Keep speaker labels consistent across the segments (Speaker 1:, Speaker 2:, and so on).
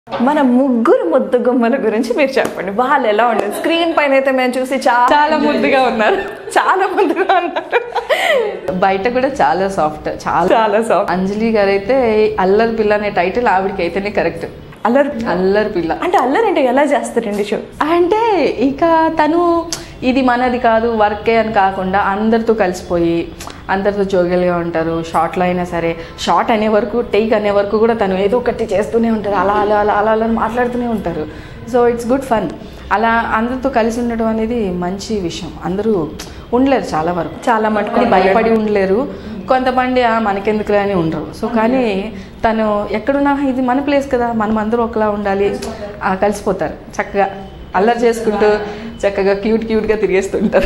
Speaker 1: మన ముగ్గురు ముద్దు గుమ్మల గురించి మీరు చెప్పండి వాళ్ళు ఎలా ఉండదు స్క్రీన్ పైన అయితే మేము చూసి చాలా
Speaker 2: చాలా ముద్దుగా ఉన్నారు
Speaker 1: చాలా ముద్దుగా ఉన్నారు
Speaker 2: బయట కూడా చాలా సాఫ్ట్ చాలా
Speaker 1: చాలా సాఫ్ట్
Speaker 2: అంజలి గారు అయితే అల్లరి పిల్ల అనే టైటిల్ ఆవిడకి అయితేనే కరెక్ట్
Speaker 1: అల్లరి
Speaker 2: అల్లరి పిల్ల
Speaker 1: అంటే అల్లరి అంటే ఎలా చేస్తారండి షో
Speaker 2: అంటే ఇక తను ఇది మనది కాదు వర్కే అని కాకుండా అందరితో కలిసిపోయి అందరితో జోగల్గా ఉంటారు షార్ట్లో అయినా సరే షార్ట్ అనే వరకు టేక్ అనే వరకు కూడా తను ఏదో ఒకటి చేస్తూనే ఉంటారు అలా అలా అలా అలా అలా అని మాట్లాడుతూనే ఉంటారు సో ఇట్స్ గుడ్ ఫన్ అలా అందరితో కలిసి ఉండడం అనేది మంచి విషయం అందరూ ఉండలేరు చాలా వరకు
Speaker 1: చాలా మటుకు
Speaker 2: అది భయపడి ఉండలేరు కొంతమంది "ఆ, మనకెందుకులే అని ఉండరు సో కానీ తను ఎక్కడున్నా ఇది మన ప్లేస్ కదా మనం అందరూ ఒకలా ఉండాలి ఆ, కలిసిపోతారు చక్కగా అల్లరి చేసుకుంటూ చక్కగా క్యూట్ క్యూట్గా తిరిగేస్తుంటారు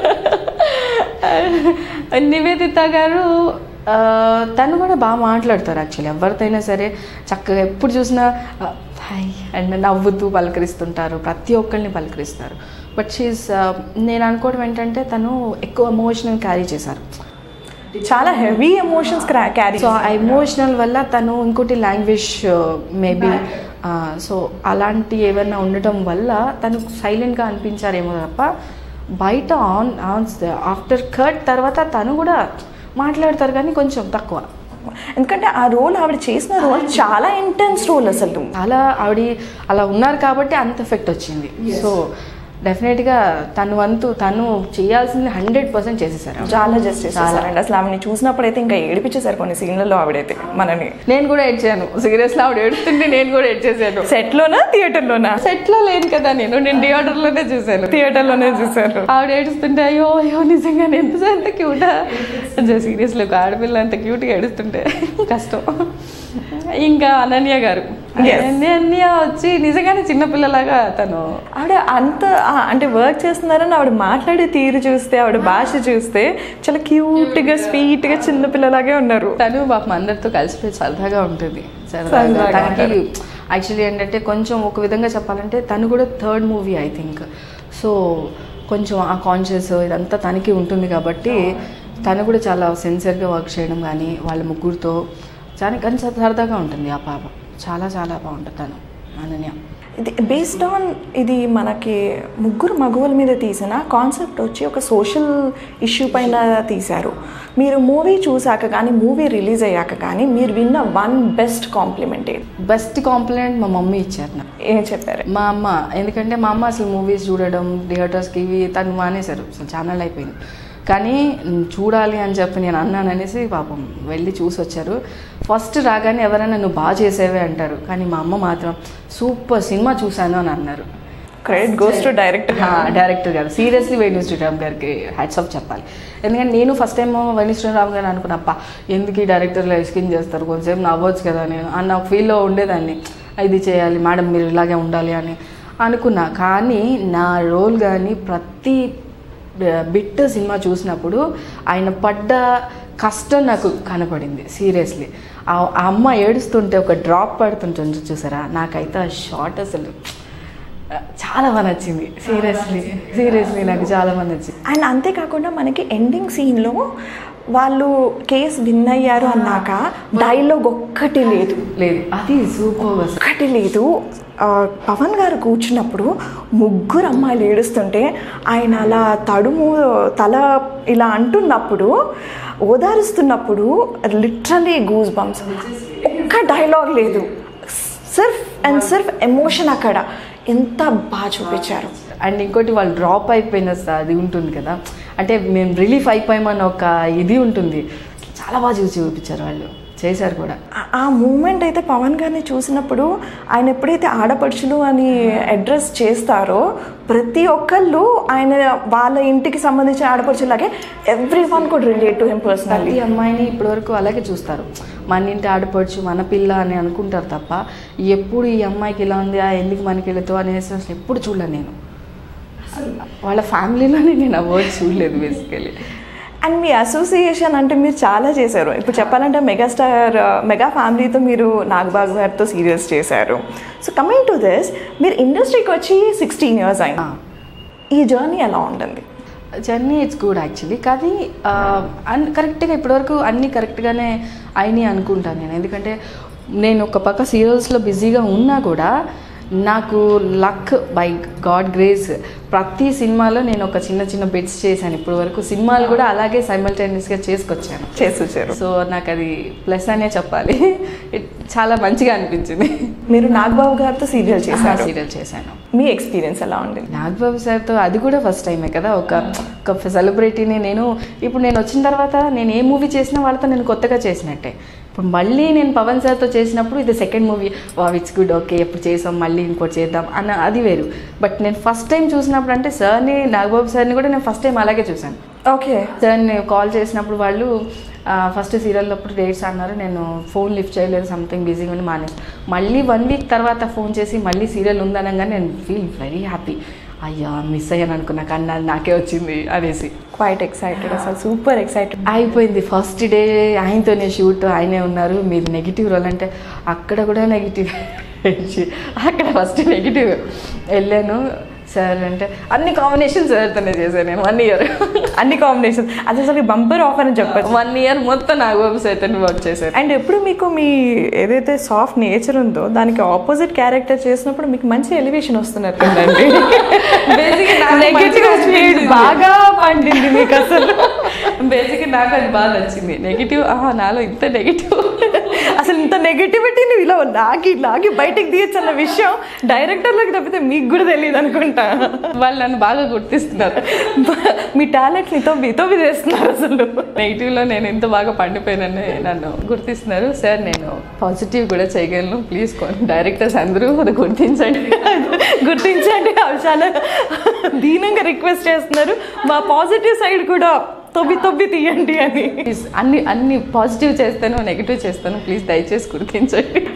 Speaker 2: నివేదిత గారు ఆ, తను కూడా బాగా మాట్లాడతారు యాక్చువల్లీ ఎవరితోనైనా సరే చక్కగా ఎప్పుడు చూసినా హాయ్ అండ్ నవ్వుతూ పలకరిస్తుంటారు ప్రతి ఒక్కరిని పలకరిస్తారు బట్ షీస్ నేను అనుకోవడం ఏంటంటే తను ఎక్కువ ఎమోషనల్ క్యారీ చేశారు
Speaker 1: చాలా హెవీ ఎమోషన్స్ క్యారీ
Speaker 2: సో ఆ ఎమోషనల్ వల్ల తను ఇంకోటి లాంగ్వేజ్ మేబీ సో అలాంటి ఏమైనా ఉండటం వల్ల తను సైలెంట్గా అనిపించారేమో తప్ప బయట ఆన్ ఆన్ ఆఫ్టర్ కట్ తర్వాత తను కూడా మాట్లాడతారు కానీ కొంచెం తక్కువ
Speaker 1: ఎందుకంటే ఆ రోల్ ఆవిడ చేసిన రోల్ చాలా ఇంటెన్స్ రోల్ అసలు
Speaker 2: చాలా ఆవిడ అలా ఉన్నారు కాబట్టి అంత ఎఫెక్ట్ వచ్చింది సో డెఫినెట్గా తను వంతు తను చేయాల్సింది హండ్రెడ్ పర్సెంట్ చేసేసారు
Speaker 1: చాలా జస్ట్ చేసేసారండి అసలు ఆవిడని చూసినప్పుడైతే ఇంకా ఏడిపించేశారు కొన్ని సీన్లలో ఆవిడైతే మనని
Speaker 2: నేను కూడా ఏడ్చాను సీరియస్లో ఆవిడ ఏడుతుంటే నేను కూడా ఏడ్చేసాను
Speaker 1: సెట్లోనా థియేటర్లోనా
Speaker 2: సెట్లో లేను కదా నేను నేను థియేటర్లోనే చూశాను
Speaker 1: థియేటర్లోనే చూసారు
Speaker 2: ఆవిడ ఏడుస్తుంటే అయ్యో అయ్యో నిజంగా ఎంత అంత క్యూటా సీరియస్లీ ఒక ఆడపిల్ల అంత క్యూట్గా ఏడుస్తుంటే కష్టం ఇంకా అనన్య గారు
Speaker 1: Yes.
Speaker 2: అనన్య వచ్చి నిజంగానే చిన్నపిల్లలాగా తను
Speaker 1: ఆవిడ అంత ఆ, అంటే వర్క్ చేస్తున్నారని ఆవిడ మాట్లాడే తీరు చూస్తే ఆవిడ భాష చూస్తే చాలా క్యూట్గా స్వీట్గా చిన్న పిల్లలాగే ఉన్నారు
Speaker 2: తను పాపం అందరితో కలిసిపోయి సరదాగా ఉంటుంది సరదాగా
Speaker 1: సరదాగా
Speaker 2: తనకి యాక్చువల్లీ ఏంటంటే కొంచెం ఒక విధంగా చెప్పాలంటే తను కూడా third movie I think so కొంచెం ఆ కాన్షియస్ ఇదంతా తనకి ఉంటుంది కాబట్టి తను కూడా చాలా సిన్సియర్గా వర్క్ చేయడం కానీ వాళ్ళ ముగ్గురితో చాలా కానీ సరదాగా ఉంటుంది ఆ పాప చాలా చాలా బాగుంటుంది తను అనన్య
Speaker 1: ఇది బేస్డ్ ఆన్ ఇది మనకి ముగ్గురు మగవుల మీద తీసిన కాన్సెప్ట్ వచ్చి ఒక సోషల్ ఇష్యూ పైన తీశారు మీరు మూవీ చూసాక కానీ మూవీ రిలీజ్ అయ్యాక కానీ మీరు విన్న వన్ బెస్ట్ కాంప్లిమెంట్ ఏది
Speaker 2: బెస్ట్ కాంప్లిమెంట్ మా మమ్మీ ఇచ్చారు నాకు
Speaker 1: ఏం చెప్పారు
Speaker 2: మా అమ్మ ఎందుకంటే మా అమ్మ అసలు మూవీస్ చూడడం థియేటర్స్కి ఇవి తను మానేశారు అసలు ఛానల్ అయిపోయింది కానీ "ఉమ్, చూడాలి అని చెప్పి నేను అన్నాను అనేసి పాపం వెళ్ళి చూసి వచ్చారు ఫస్ట్ రాగానే ఎవరైనా నువ్వు బాగా చేసేవే అంటారు కానీ మా అమ్మ మాత్రం సూపర్ సినిమా చూశాను అని అన్నారు
Speaker 1: credit goes to direct
Speaker 2: director గారు సీరియస్లీ వేణు శ్రీరామ్ గారికి హ్యాట్స్ ఆఫ్ చెప్పాలి ఎందుకంటే నేను ఫస్ట్ టైం వేణు శ్రీరామ్ గారు అనుకున్నప్ప ఎందుకు ఈ డైరెక్టర్లు స్కిన్ చేస్తారు కొంచెంసేపు నవ్వచ్చు కదా నేను అన్న ఒక ఫీల్లో ఉండేదాన్ని ఇది చేయాలి మేడం మీరు ఇలాగే ఉండాలి అని అనుకున్నా కానీ నా రోల్ కానీ ప్రతి బిట్ సినిమా చూసినప్పుడు ఆయన పడ్డ కష్టం నాకు కనపడింది సీరియస్లీ ఆ ఆ అమ్మ ఏడుస్తుంటే ఒక డ్రాప్ పడుతుంటుంది చూసారా నాకైతే ఆ షార్ట్ అసలు చాలా బాగా నచ్చింది సీరియస్లీ సీరియస్లీ నాకు చాలా బాగా నచ్చింది
Speaker 1: అండ్ అంతేకాకుండా మనకి ఎండింగ్ సీన్లో వాళ్ళు కేసు విన్ అయ్యారు అన్నాక డైలాగ్ ఒక్కటి లేదు
Speaker 2: లేదు అది సూపర్ అసలు
Speaker 1: ఒక్కటి లేదు ఆ, పవన్ గారు కూర్చున్నప్పుడు ముగ్గురు అమ్మాయిలు ఏడుస్తుంటే ఆయన అలా తడుము తల ఇలా అంటున్నప్పుడు ఓదారుస్తున్నప్పుడు లిటరలీ గూస్ బంప్స్ ఒక్క డైలాగ్ లేదు సిర్ఫ్ అండ్ సిర్ఫ్ ఎమోషన్ అక్కడ ఎంత బాగా చూపించారు
Speaker 2: అండ్ ఇంకోటి వాళ్ళు డ్రాప్ అయిపోయిన స- అది ఉంటుంది కదా అంటే మేము రిలీఫ్ అయిపోయామని ఒక ఇది ఉంటుంది చాలా బాగా చూసి చూపించారు వాళ్ళు చేశారు కూడా
Speaker 1: ఆ- ఆ మూమెంట్ అయితే పవన్ గారిని చూసినప్పుడు ఆయన ఎప్పుడైతే ఆడపడుచులు అని అడ్రస్ చేస్తారో ప్రతి ఒక్కళ్ళు ఆయన వాళ్ళ ఇంటికి సంబంధించిన ఆడపడుచులాగే every one could relate to him personally
Speaker 2: ప్రతి అమ్మాయిని ఇప్పటివరకు అలాగే చూస్తారు మన ఇంటి ఆడపడుచు మన పిల్ల అని అనుకుంటారు తప్ప ఎప్పుడు ఈ అమ్మాయికి ఇలా ఉంది ఆ ఎందుకు మనకి వెళుతూ అనేసి అసలు ఎప్పుడు చూడలేదు నేను వాళ్ళ ఫ్యామిలీలోనే నేను ఆ వర్డ్ చూడలేదు బేసికలీ
Speaker 1: అండ్ మీ అసోసియేషన్ అంటే మీరు చాలా చేశారు ఇప్పుడు చెప్పాలంటే మెగాస్టార్ మెగా ఫ్యామిలీతో మీరు నాగబాబు గారితో సీరియల్స్ చేశారు సో కమింగ్ టు దిస్ మీరు ఇండస్ట్రీకి వచ్చి సిక్స్టీన్ ఇయర్స్ అయినా ఈ జర్నీ ఎలా ఉంటుంది
Speaker 2: జర్నీ ఇట్స్ గుడ్ యాక్చువల్లీ కానీ ఆ, అన్ కరెక్ట్గా ఇప్పటివరకు అన్నీ కరెక్ట్గానే అయినాయి అనుకుంటాను నేను ఎందుకంటే నేను ఒక పక్క సీరియల్స్లో బిజీగా ఉన్నా కూడా నాకు లక్ బై గాడ్ గ్రేస్ ప్రతి సినిమాలో నేను ఒక చిన్న చిన్న బిట్స్ చేశాను ఇప్పటి వరకు సినిమాలు కూడా అలాగే సైమల్టేనియస్గా చేసుకొచ్చాను
Speaker 1: చేసి వచ్చారు
Speaker 2: సో నాకు అది ప్లస్ అనే చెప్పాలి It చాలా మంచిగా అనిపించింది
Speaker 1: మీరు నాగబాబు గారితో సీరియల్ చేశారు
Speaker 2: సీరియల్ చేశాను
Speaker 1: మీ ఎక్స్పీరియన్స్ ఎలా ఉండింది
Speaker 2: నాగబాబు సార్తో అది కూడా ఫస్ట్ టైమే కదా ఒక ఒక సెలబ్రిటీని నేను ఇప్పుడు నేను వచ్చిన తర్వాత నేను ఏ మూవీ చేసినా వాళ్ళతో నేను కొత్తగా చేసినట్టే ఇప్పుడు మళ్ళీ నేను పవన్ సార్తో చేసినప్పుడు ఇది సెకండ్ మూవీ వా ఇట్స్ గుడ్ ఓకే ఎప్పుడు చేసాం మళ్ళీ ఇంకోటి చేద్దాం అన్న అది వేరు బట్ నేను ఫస్ట్ టైం చూసినప్పుడు అంటే సార్ని నాగబాబు సార్ని కూడా నేను ఫస్ట్ టైం అలాగే చూశాను
Speaker 1: ఓకే
Speaker 2: సార్ని కాల్ చేసినప్పుడు వాళ్ళు ఫస్ట్ సీరియల్ అప్పుడు డేట్స్ అన్నారు నేను ఫోన్ లిఫ్ట్ చేయలేదు సంథింగ్ బిజీగా ఉండి మానేసి మళ్ళీ వన్ వీక్ తర్వాత ఫోన్ చేసి మళ్ళీ సీరియల్ ఉందనగానే నేను ఫీల్ వెరీ హ్యాపీ అయ్యా మిస్ అయ్యాను అనుకున్నా కానీ నాది నాకే వచ్చింది అనేసి
Speaker 1: క్వైట్ ఎక్సైటెడ్ అసలు సూపర్ ఎక్సైటెడ్
Speaker 2: అయిపోయింది ఫస్ట్ డే ఆయనతోనే షూట్ ఆయనే ఉన్నారు మీరు నెగిటివ్ రోల్ అంటే అక్కడ కూడా నెగిటివ్ అక్కడ ఫస్ట్ నెగిటివ్ వెళ్ళాను సార్ అంటే అన్ని కాంబినేషన్ సార్తోనే చేశాను నేను వన్ ఇయర్
Speaker 1: అన్ని కాంబినేషన్ అది అసలు బంపర్ ఆఫర్ అని చెప్పచ్చు
Speaker 2: వన్ ఇయర్ మొత్తం నాగబాబు సార్తో వర్క్ చేశాను
Speaker 1: అండ్ ఎప్పుడు మీకు మీ ఏదైతే సాఫ్ట్ నేచర్ ఉందో దానికి ఆపోజిట్ క్యారెక్టర్ చేసినప్పుడు మీకు మంచి ఎలివేషన్ వస్తున్నారు కదండి
Speaker 2: Basically నాకు
Speaker 1: నెగటివ్
Speaker 2: మంచిగా
Speaker 1: స్పీడ్
Speaker 2: అనిపించింది.
Speaker 1: బాగా పండింది మీకు అసలు
Speaker 2: బేసిక్ నాకు అది బాగా నచ్చింది నెగిటివ్ ఆహా నాలో ఇంత నెగిటివ్
Speaker 1: అసలు ఇంత నెగటివిటీని ఇలా లాగి లాగి బయటికి తీయచ్చు అన్న విషయం డైరెక్టర్లకు తప్పితే మీకు కూడా తెలియదు అనుకుంటా
Speaker 2: వాళ్ళు నన్ను బాగా గుర్తిస్తున్నారు
Speaker 1: మీ టాలెంట్ని తోబి తోబి చేస్తున్నారు అసలు
Speaker 2: నెగిటివ్లో నేను ఎంత బాగా పండిపోయినని నన్ను గుర్తిస్తున్నారు సార్ నేను పాజిటివ్ కూడా చేయగలను ప్లీజ్ డైరెక్టర్స్ అందరూ అది గుర్తించండి
Speaker 1: గుర్తించండి అవి చాలా దీనంగా రిక్వెస్ట్ చేస్తున్నారు మా పాజిటివ్ సైడ్ కూడా తొబ్బి తొబ్బి తీయండి అని
Speaker 2: ప్లీజ్ అన్ని అన్ని పాజిటివ్ చేస్తాను నెగిటివ్ చేస్తాను ప్లీజ్ దయచేసి గుర్తించండి